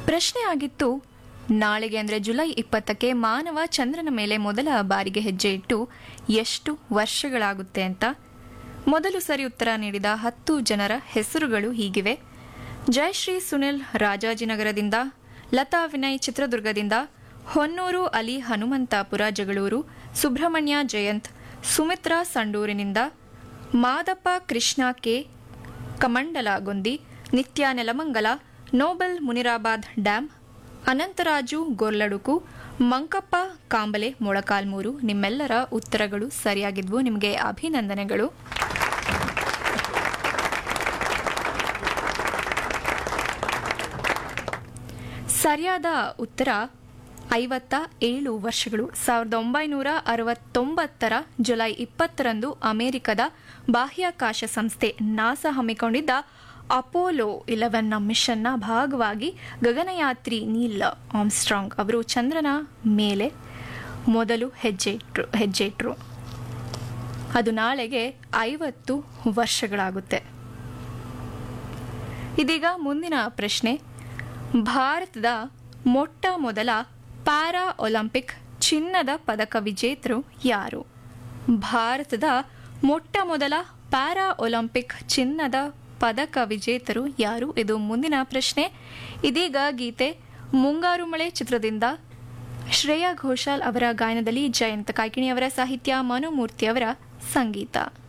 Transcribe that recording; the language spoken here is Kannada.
ಪ್ರಶ್ನೆ ಆಗಿತ್ತು ನಾಳೆಗೆ ಅಂದರೆ ಜುಲೈ ಇಪ್ಪತ್ತಕ್ಕೆ ಮಾನವ ಚಂದ್ರನ ಮೇಲೆ ಮೊದಲ ಬಾರಿಗೆ ಹೆಜ್ಜೆ ಇಟ್ಟು ಎಷ್ಟು ವರ್ಷಗಳಾಗುತ್ತೆ ಅಂತ ಮೊದಲು ಸರಿ ಉತ್ತರ ನೀಡಿದ ಹತ್ತು ಜನರ ಹೆಸರುಗಳು ಹೀಗಿವೆ ಜಯಶ್ರೀ ಸುನಿಲ್ ರಾಜಾಜಿನಗರದಿಂದ ಲತಾ ವಿನಯ್ ಚಿತ್ರದುರ್ಗದಿಂದ ಹೊನ್ನೂರು ಅಲಿ ಹನುಮಂತಾಪುರ ಜಗಳೂರು ಸುಬ್ರಹ್ಮಣ್ಯ ಜಯಂತ್ ಸುಮಿತ್ರಾ ಸಂಡೂರಿನಿಂದ Madappa Krishna K Kamandalagondi Nithya Nelamangala Noble Munirabad dam Anantharaju Gorladuku Mankappa Kamble Molakalmuru ನಿಮ್ಮೆಲ್ಲರ ಉತ್ತರಗಳು ಸರಿಯಾಗಿದ್ವು ನಿಮಗೆ ಅಭಿನಂದನೆಗಳು ಸರಿಯಾದ ಉತ್ತರ ಐವತ್ತ ಏಳು ವರ್ಷಗಳು ಸಾವಿರದ ಒಂಬೈನೂರ ಅರವತ್ತೊಂಬತ್ತರ ಜುಲೈ ಇಪ್ಪತ್ತರಂದು ಅಮೆರಿಕದ ಬಾಹ್ಯಾಕಾಶ ಸಂಸ್ಥೆ ನಾಸಾ ಹಮ್ಮಿಕೊಂಡಿದ್ದ ಅಪೋಲೋ ಇಲೆವೆನ್ನ ಮಿಷನ್ನ ಭಾಗವಾಗಿ ಗಗನಯಾತ್ರಿ ನೀಲ್ ಆಮ್ಸ್ಟ್ರಾಂಗ್ ಅವರು ಚಂದ್ರನ ಮೇಲೆ ಮೊದಲು ಹೆಜ್ಜೆ ಇಟ್ರು ಹೆಜ್ಜೆ ಇಟ್ರು ಅದು ನಾಳೆಗೆ ಐವತ್ತು ವರ್ಷಗಳಾಗುತ್ತೆ ಇದೀಗ ಮುಂದಿನ ಪ್ರಶ್ನೆ ಭಾರತದ ಮೊಟ್ಟ ಮೊದಲ ಪ್ಯಾರಾ ಒಲಿಂಪಿಕ್ ಚಿನ್ನದ ಪದಕ ವಿಜೇತರು ಯಾರು ಭಾರತದ ಮೊಟ್ಟ ಮೊದಲ ಪ್ಯಾರಾ ಒಲಿಂಪಿಕ್ ಚಿನ್ನದ ಪದಕ ವಿಜೇತರು ಯಾರು ಇದು ಮುಂದಿನ ಪ್ರಶ್ನೆ ಇದೀಗ ಗೀತೆ ಮುಂಗಾರು ಮಳೆ ಚಿತ್ರದಿಂದ ಶ್ರೇಯಾ ಘೋಷಾಲ್ ಅವರ ಗಾಯನದಲ್ಲಿ ಜಯಂತ್ ಕಾಯ್ಕಿಣಿ ಅವರ ಸಾಹಿತ್ಯ ಮನುಮೂರ್ತಿ ಅವರ ಸಂಗೀತ